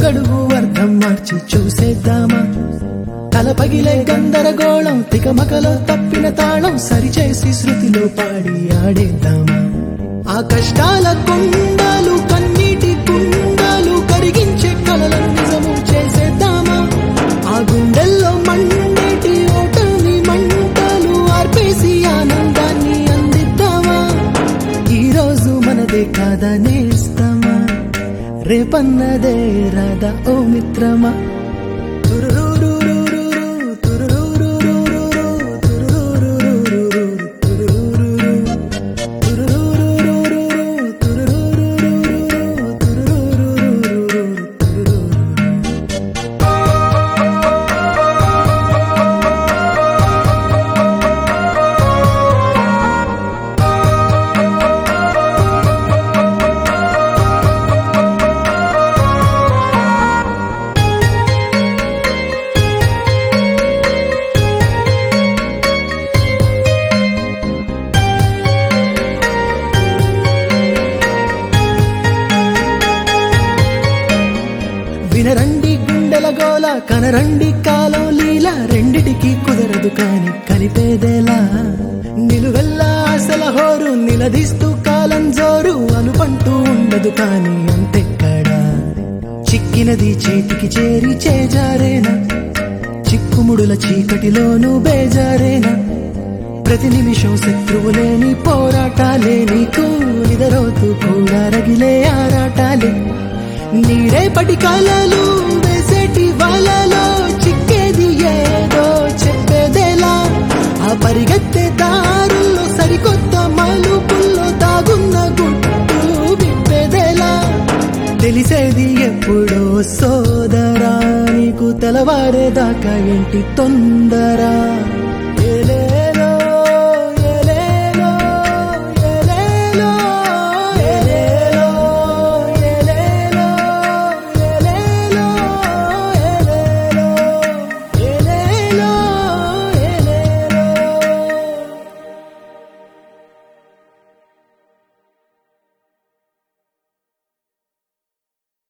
అడుగడుగు అర్థం మార్చి చూసేద్దామా తల పగిలే గందరగోళం తికమకలో తప్పిన తాళం సరిచేసి శృతిలో పాడి ఆడేద్దామా ఆ కష్టాల కుండాలు కన్నీటి కుండాలు కరిగించే కలలను నిజము చేసేద్దామా ఆ గుండెల్లో మండేటి ఓటమి మంటలు ఆర్పేసి ఆనందాన్ని అందిద్దామా ఈ రోజు మనదే కాదా నేస్తమా రేపన్నదే రాదా ఓ మిత్రమా తురురురురురురు, తురురురురురురు, తురురురురురురు, తురురురురు. తురురురురురురు, తురురురురురురు, తురురురురురు, తురురురు. వినరండి గుండెల గోల కనరండి కాలం లీల రెండిటికి కుదరదు కాని కలిపేదేలా నిలువెల్లా ఆశల హోరు నిలదీస్తూ కాలం జోరు అనుపంటూ ఉండదు కాని అంతెక్కడా చిక్కినది చేతికి చేరి చేజారేనా చిక్కుముడుల చీకటిలోనూ బేజారేనా ప్రతి నిమిషం శత్రువులేని పోరాటాలే నీకు నిదరోతూ కూడా రగిలే ఆరాటాలే నీరేపటి కాలాలు వేసేటి వాళ్ళలో చిక్కేది ఏదో చెప్పేదేలా ఆ పరిగెత్తే దారుల్లో సరికొత్త మలుపుల్లో దాగున్న గుట్టు విప్పేదేలా తెలిసేది ఎప్పుడో సోదరా నీకు తెలవారేదాకా ఏంటి తొందర